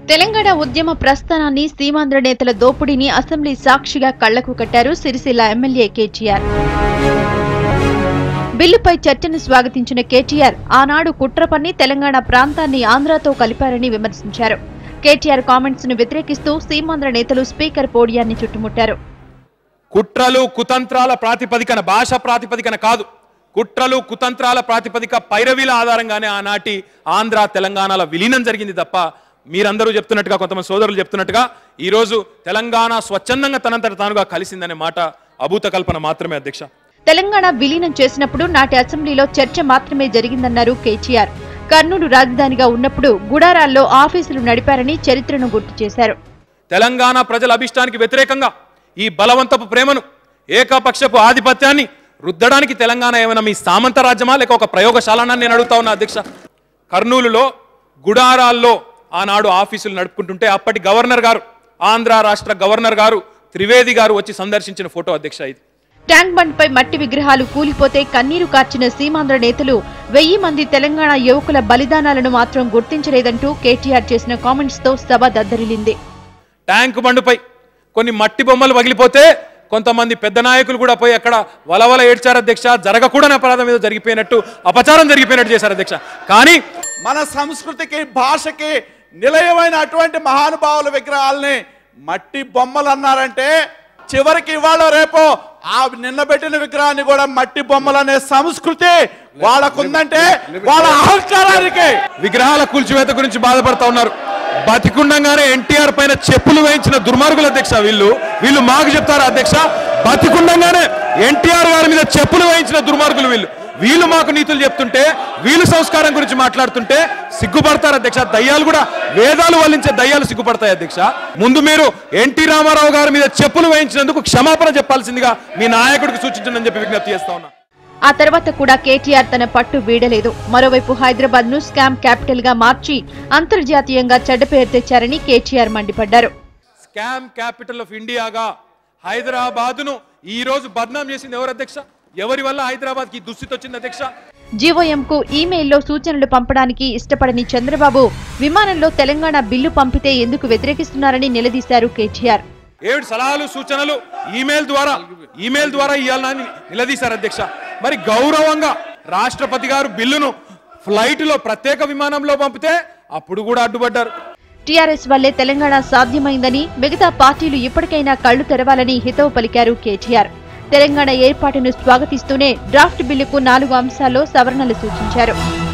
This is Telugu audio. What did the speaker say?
తెలంగాణ ఉద్యమ ప్రస్థానాన్ని సీమాంధ్ర నేతల దోపిడీని అసెంబ్లీ సాక్షిగా కళ్లకు కట్టారు సిరిసిల్ల ఎమ్మెల్యే కేటీఆర్ బిల్లుపై చర్చను స్వాగతించిన కేటీఆర్ ఆనాడు కుట్ర పన్ని తెలంగాణ ప్రాంతాన్ని ఆంధ్రాతో కలిపారని విమర్శించారు కేటీఆర్ కామెంట్స్ ను వ్యతిరేకిస్తూ సీమాంధ్ర నేతలు స్పీకర్ పోడియాన్ని చుట్టుముట్టారు కుట్రలు కుతంత్రాల ప్రాతిపదికన భాష ప్రాతిపదికన కాదు కుట్రలు కుతంత్రాల ప్రాతిపదిక పైరవీల ఆధారంగానే ఆనాటి ఆంధ్ర తెలంగాణల విలీనం జరిగింది తప్ప మీరందరూ చెప్తున్నట్టుగా కొంతమంది సోదరులు చెప్తున్నట్టుగా ఈరోజు తెలంగాణ స్వచ్ఛందంగా తనంతట తానుగా కలిసిందనే మాట అభూత కల్పన మాత్రమే అధ్యక్ష తెలంగాణ విలీనం చేసినప్పుడు నాటి అసెంబ్లీలో చర్చ మాత్రమే జరిగిందన్నారు కేటీఆర్ కర్నూలు రాజధానిగా ఉన్నప్పుడు గుడారాల్లో ఆఫీసులు నడిపారని చరిత్రను గుర్తు చేశారు తెలంగాణ ప్రజల అభిష్టానికి వ్యతిరేకంగా ఈ బలవంతపు ప్రేమను ఏకపక్షపు ఆధిపత్యాన్ని రుద్దడానికి తెలంగాణ ఏమైనా మీ సామంత రాజ్యమా లేక ఒక ప్రయోగశాలనా నేను అడుగుతా ఉన్నా అధ్యక్ష కర్నూలులో గుడారాల్లో ఆనాడు ఆఫీసులు నడుపుకుంటుంటే అప్పటి గవర్నర్ గారు ఆంధ్ర రాష్ట్ర గవర్నర్ గారు త్రివేది గారు వచ్చి సందర్శించిన ఫోటో అధ్యక్ష ఇది ట్యాంక్ బండ్ పై మట్టి విగ్రహాలు కూలిపోతే కన్నీరు కార్చిన సీమాంధ్ర నేతలు వెయ్యి మంది తెలంగాణ యువకుల బలిదానాలను మాత్రం గుర్తించలేదంటూ కేటీఆర్ చేసిన కామెంట్స్ తో సభ దద్దరిల్లింది ట్యాంక్ బండుపై కొన్ని మట్టి బొమ్మలు పగిలిపోతే కొంతమంది పెద్ద నాయకులు కూడా పోయి అక్కడ వలవల ఏడ్చారు అధ్యక్ష జరగకూడని అపరాధం ఏదో జరిగిపోయినట్టు అపచారం జరిగిపోయినట్టు చేశారు అధ్యక్ష కానీ మన సంస్కృతికి భాషకి నిలయమైన అటువంటి మహానుభావుల విగ్రహాలని మట్టి బొమ్మలు అన్నారంటే చివరికి ఇవాళ రేపు ఆ నిన్న పెట్టిన విగ్రహాన్ని కూడా మట్టి బొమ్మలు అనే సంస్కృతి వాళ్ళకుందంటే వాళ్ళ అహంకారానికి విగ్రహాల కూల్చివేత గురించి బాధపడతా ఉన్నారు బతికుండంగానే ఎన్టీఆర్ పైన చెప్పులు వేయించిన దుర్మార్గుల అధ్యక్ష వీళ్ళు వీళ్ళు మాకు చెప్తారా అధ్యక్ష బతికుండంగానే ఎన్టీఆర్ గారి మీద చెప్పులు వేయించిన దుర్మార్గులు వీళ్ళు వీళ్ళు మాకు నీతులు చెప్తుంటే వీళ్ళు సంస్కారం గురించి మాట్లాడుతుంటే సిగ్గుపడతారు అధ్యక్ష దయ్యాలు కూడా వేదాలు వల్లించే దయ్యాలు సిగ్గుపడతాయి అధ్యక్ష ముందు మీరు ఎన్టీ రామారావు గారి మీద చెప్పులు వేయించినందుకు క్షమాపణ చెప్పాల్సిందిగా మీ నాయకుడికి సూచించండి చెప్పి విజ్ఞప్తి చేస్తా ఉన్నా ఆ తర్వాత కూడా కేటీఆర్ తన పట్టు వీడలేదు మరోవైపు హైదరాబాద్ ను స్కామ్ క్యాపిటల్ గా మార్చి అంతర్జాతీయంగా చెడ్డ పేరు తెచ్చారని కేటీఆర్ మండిపడ్డారు స్కామ్ క్యాపిటల్ ఆఫ్ ఇండియాగా హైదరాబాద్ను ఈ రోజు బద్నాం చేసింది ఎవరు అధ్యక్ష ఎవరి వల్ల హైదరాబాద్ కి దుస్థితి వచ్చింది అధ్యక్ష జీవోఎం కు ఈమెయిల్లో సూచనలు పంపడానికి ఇష్టపడని చంద్రబాబు విమానంలో తెలంగాణ బిల్లు పంపితే ఎందుకు వ్యతిరేకిస్తున్నారని నిలదీశారు కేటీఆర్ ఏడు సలహాలు సూచనలు ఈమెయిల్ ద్వారా ఈమెయిల్ ద్వారా ఇవ్వాలని నిలదీశారు అధ్యక్ష మరి గౌరవంగా రాష్ట్రపతి గారు బిల్లును ఫ్లైట్ లో ప్రత్యేక విమానంలో పంపితే అప్పుడు కూడా అడ్డుపడ్డారు టీఆర్ఎస్ వల్లే తెలంగాణ సాధ్యమైందని మిగతా పార్టీలు ఇప్పటికైనా కళ్లు తెరవాలని హితవు పలికారు కేటీఆర్ తెలంగాణ ఏర్పాటును స్వాగతిస్తూనే డ్రాఫ్ట్ బిల్లుకు నాలుగు అంశాల్లో సవరణలు సూచించారు